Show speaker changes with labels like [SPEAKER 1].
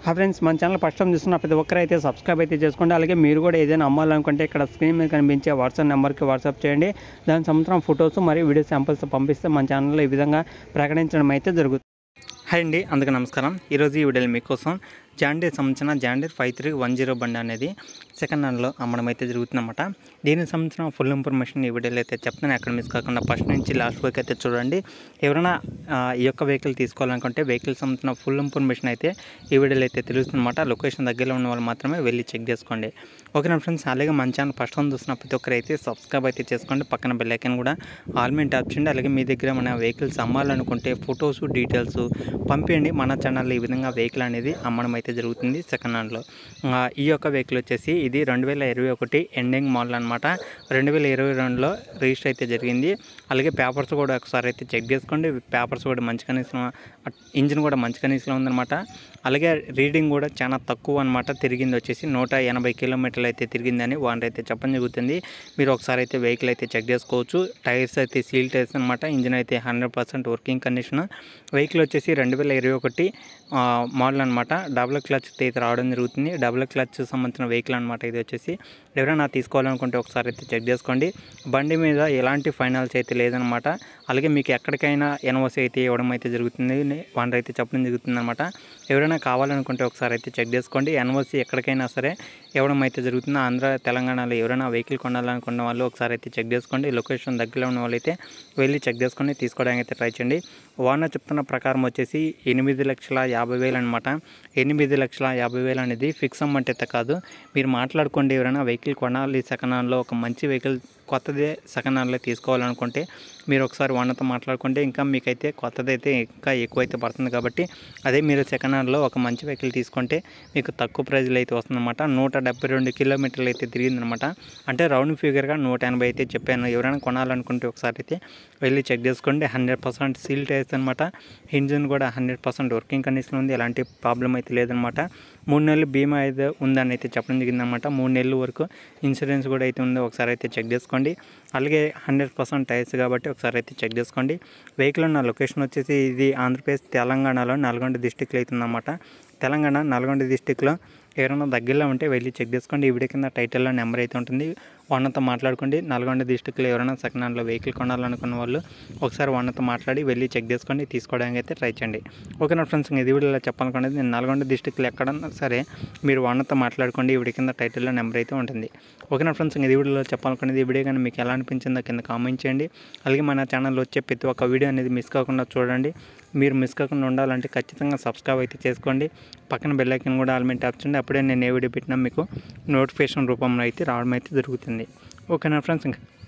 [SPEAKER 1] హా ఫ్రెండ్స్ మన channel first time చూస్తున్న ప్రతి ఒక్కరు అయితే సబ్స్క్రైబ్ అయితే చేసుకోండి అలాగే మీరు కూడా ఏదైనా అమ్మాలనుకుంటే ఇక్కడ స్క్రీన్ మీద కనిపించే వాట్సాప్ నెంబర్కి వాట్సాప్ చేయండి దాని సంవత్సరం ఫొటోస్ మరియు వీడియో శాంపిల్స్ పంపిస్తే మన ఛానల్లో ఈ విధంగా ప్రకటించడం అయితే జరుగుతుంది హాయ్ అండి అందుకు నమస్కారం ఈరోజు ఈ వీడియోలో మీకోసం జాండీర్ సంబంధించిన జాండీర్ ఫైవ్ త్రీ వన్ జీరో బండి అనేది సెకండ్ హ్యాండ్లో అమ్మడం అయితే జరుగుతుందన్నమాట దీనికి సంబంధించిన ఫుల్ ఇన్ఫర్మేషన్ ఈ వీడియోలో అయితే చెప్తాను ఎక్కడ మిస్ కాకుండా ఫస్ట్ నుంచి లాస్ట్ వరకు అయితే చూడండి ఎవరైనా ఆ, ఈ యొక్క వెహికల్ తీసుకోవాలనుకుంటే వెహికల్ సంబంధించిన ఫుల్ ఇన్ఫర్మేషన్ అయితే ఈ వీడియోలో అయితే తెలుస్తుందన్నమాట లొకేషన్ దగ్గరలో ఉన్న వాళ్ళు మాత్రమే వెళ్ళి చెక్ చేసుకోండి ఓకేనా ఫ్రెండ్స్ అలాగే మన ఛానల్ ఫస్ట్ టైం చూస్తున్న ప్రతి ఒక్కరు అయితే సబ్స్క్రైబ్ అయితే చేసుకోండి పక్కన బెల్ ఐకాన్ కూడా ఆల్ మీద ట్యాప్ చేయండి అలాగే మీ దగ్గర మన వెహికల్స్ అమ్మాలనుకుంటే ఫొటోస్ డీటెయిల్స్ పంపించండి మన ఛానల్లో ఈ విధంగా వెహికల్ అనేది అమ్మడం అయితే జరుగుతుంది సెకండ్ హ్యాండ్లో ఆ, ఈ యొక్క వెహికల్ వచ్చేసి ఇది రెండు వేల ఇరవై ఒకటి ఎండింగ్ మోడల్ అనమాట రెండు వేల ఇరవై రెండులో రిజిస్టర్ అయితే జరిగింది అలాగే పేపర్స్ కూడా ఒకసారి అయితే చెక్ చేసుకోండి పేపర్స్ కూడా మంచి కండిషన్ ఇంజిన్ కూడా మంచి కండిషన్లో ఉందన్నమాట అలాగే రీడింగ్ కూడా చాలా తక్కువ అనమాట తిరిగింది వచ్చేసి నూట ఎనభై కిలోమీటర్లు అయితే తిరిగిందని వాళ్ళు అయితే చెప్పడం జరుగుతుంది మీరు ఒకసారి అయితే వెహికల్ అయితే చెక్ చేసుకోవచ్చు టైర్స్ అయితే సీల్ టైర్స్ అనమాట ఇంజిన్ అయితే hundred percent working condition vehicle వచ్చేసి రెండు వేల ఇరవై ఒకటి మోడల్ అనమాట డబుల్ క్లచ్ అయితే రావడం జరుగుతుంది డబుల్ క్లచ్ సంబంధించిన వెహికల్ అనమాట ఇది వచ్చేసి ఎవరైనా తీసుకోవాలనుకుంటే ఒకసారి అయితే చెక్ చేసుకోండి బండి మీద ఎలాంటి ఫైనాన్స్ అయితే లేదనమాట అలాగే మీకు ఎక్కడికైనా ఎన్ఓసి అయితే ఇవ్వడం అయితే జరుగుతుంది వాళ్ళు అయితే చెప్పడం జరుగుతుంది అనమాట ఎవరైనా కావాలనుకుంటే ఒకసారి అయితే చెక్ చేసుకోండి ఎన్ఓసి ఎక్కడికైనా సరే ఇవ్వడం అయితే జరుగుతుంది ఆంధ్ర తెలంగాణలో ఎవరైనా వెహికల్ కొనాలనుకున్న వాళ్ళు ఒకసారి అయితే చెక్ చేసుకోండి లొకేషన్ దగ్గరలో ఉన్న వాళ్ళైతే వెళ్ళి చెక్ చేసుకొని తీసుకోవడానికి అయితే ట్రై చేయండి ఓనర్ చెప్తున్న ప్రకారం వచ్చేసి ఎనిమిది లక్షల యాభై వేలు అనమాట ఎనిమిది లక్షల యాభై వేలు అనేది ఫిక్స్ అమౌంట్ అయితే కాదు మీరు మాట్లాడుకోండి ఎవరైనా వెహికల్ కొనాలి సెకండ్ హ్యాండ్లో ఒక మంచి వెహికల్ కొత్తదే సెకండ్ హ్యాండ్లో తీసుకోవాలనుకుంటే మీరు ఒకసారి ఓనర్తో మాట్లాడుకుంటే ఇంకా మీకైతే కొత్తది అయితే ఇంకా ఎక్కువైతే పడుతుంది కాబట్టి అదే మీరు సెకండ్ హ్యాండ్లో ఒక మంచి వెహికల్ తీసుకుంటే మీకు తక్కువ ప్రైజ్లో అయితే వస్తుందన్నమాట నూట డెబ్బై రెండు కిలోమీటర్లు అయితే తిరిగిందనమాట అంటే రౌండ్ ఫిగర్గా నూట ఎనభై అయితే చెప్పాను ఎవరైనా కొనాలనుకుంటే ఒకసారి అయితే వెళ్ళి చెక్ చేసుకోండి హండ్రెడ్ పర్సెంట్ సీల్ టైర్స్ అనమాట ఇంజిన్ కూడా హండ్రెడ్ పర్సెంట్ వర్కింగ్ కండిషన్ ఉంది ఎలాంటి ప్రాబ్లం అయితే లేదనమాట మూడు నెలలు బీమా అయితే ఉందని అయితే చెప్పడం జరిగిందనమాట మూడు నెలల వరకు ఇన్సూరెన్స్ కూడా అయితే ఉందో ఒకసారి అయితే చెక్ చేసుకోండి అలాగే హండ్రెడ్ పర్సెంట్ టైర్స్ కాబట్టి ఒకసారి అయితే చెక్ చేసుకోండి వెహికల్ ఉన్న లొకేషన్ వచ్చేసి ఇది ఆంధ్రప్రదేశ్ తెలంగాణలో నల్గొండ డిస్టిక్లో అవుతుందన్నమాట తెలంగాణ నల్గొండ డిస్టిక్లో ఎవరైనా దగ్గరలో ఉంటే వెళ్ళి చెక్ చేసుకోండి ఈ వీడియో కింద టైటిల్లో నెంబర్ అయితే ఉంటుంది ఓనర్తో మాట్లాడుకోండి నల్గొండ డిస్టిక్లో ఎవరైనా సెకండ్ హ్యాండ్లో వెహికల్ కొనాలనుకున్న వాళ్ళు ఒకసారి ఓనర్తో మాట్లాడి వెళ్ళి చెక్ చేసుకోండి తీసుకోవడానికి అయితే ట్రై చేయండి ఓకేనా ఫ్రెండ్స్ ఇంకా ఇది వీడియోలో చెప్పాలనుకునేది నేను నల్గొండ డిస్టిక్లో ఎక్కడన్నా సరే మీరు ఓనర్తో మాట్లాడుకోండి ఈ వీడియో కింద టైటిల్లో నెంబర్ అయితే ఉంటుంది ఓకేనా ఫ్రెండ్స్ ఇంకా ఇది వీడియోలో చెప్పాలనుకునేది ఈ వీడియో కానీ మీకు ఎలా అనిపించిందో కింద కామెంట్ చేయండి అలాగే మన ఛానల్లో వచ్చే ప్రతి ఒక్క వీడియో అనేది మిస్ కాకుండా చూడండి మీరు మిస్ కాకుండా ఉండాలంటే ఖచ్చితంగా సబ్స్క్రైబ్ అయితే చేసుకోండి పక్కన బెల్ ఐకన్ కూడా ఆల్మెంట్ ట్యాప్ చేయండి అప్పుడే నేను ఏ వీడియో పెట్టినా మీకు నోటిఫికేషన్ రూపంలో అయితే రావడం అయితే జరుగుతుంది ఓకేనా ఫ్రెండ్స్ ఇంకా